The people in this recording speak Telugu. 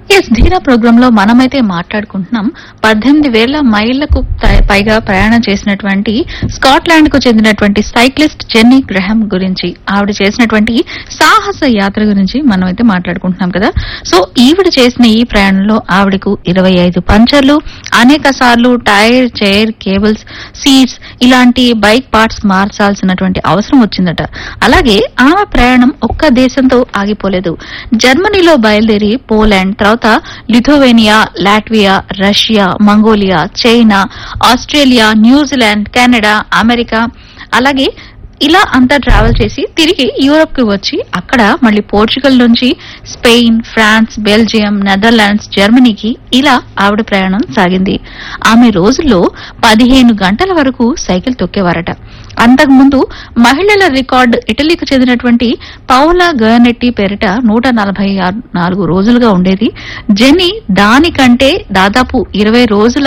ఎస్ ధీరా ప్రోగ్రామ్ లో మనమైతే మాట్లాడుకుంటున్నాం పద్దెనిమిది వేల మైళ్లకు పై- పైగా ప్రయాణం చేసినటువంటి స్కాట్లాండ్ కు చెందినటువంటి సైక్లిస్ట్ జెన్నీ గ్రహం గురించి ఆవిడ చేసినటువంటి సాహస యాత్ర గురించి మనమైతే మాట్లాడుకుంటున్నాం కదా సో ఈవిడ చేసిన ఈ ప్రయాణంలో ఆవిడకు ఇరవై ఐదు పంచర్లు అనేక సార్లు టైర్ చైర్ కేబుల్స్ సీట్స్ ఇలాంటి బైక్ పార్ట్స్ మార్చాల్సినటువంటి అవసరం వచ్చిందట అలాగే ఆమె ప్రయాణం ఒక్క దేశంతో ఆగిపోలేదు జర్మనీలో బయలుదేరి పోలాండ్ తర్వాత Lithuania Latvia Russia Mongolia China Australia New Zealand Canada America అలాగే ఇలా అంతా ట్రావెల్ చేసి తిరిగి యూరోప్ కి వచ్చి అక్కడ మళ్ళీ పోర్చుగల్ నుంచి స్పెయిన్ ఫ్రాన్స్ బెల్జియం నెదర్లాండ్స్ జర్మనీకి ఇలా ఆవిడ ప్రయాణం సాగింది ఆమె రోజుల్లో పదిహేను గంటల వరకు సైకిల్ తొక్కేవారట అంతకుముందు మహిళల రికార్డు ఇటలీకి చెందినటువంటి పౌలా గర్నెట్టి పేరిట నూట నలభై నాలుగు రోజులుగా ఉండేది జెన్నీ దానికంటే దాదాపు ఇరవై రోజుల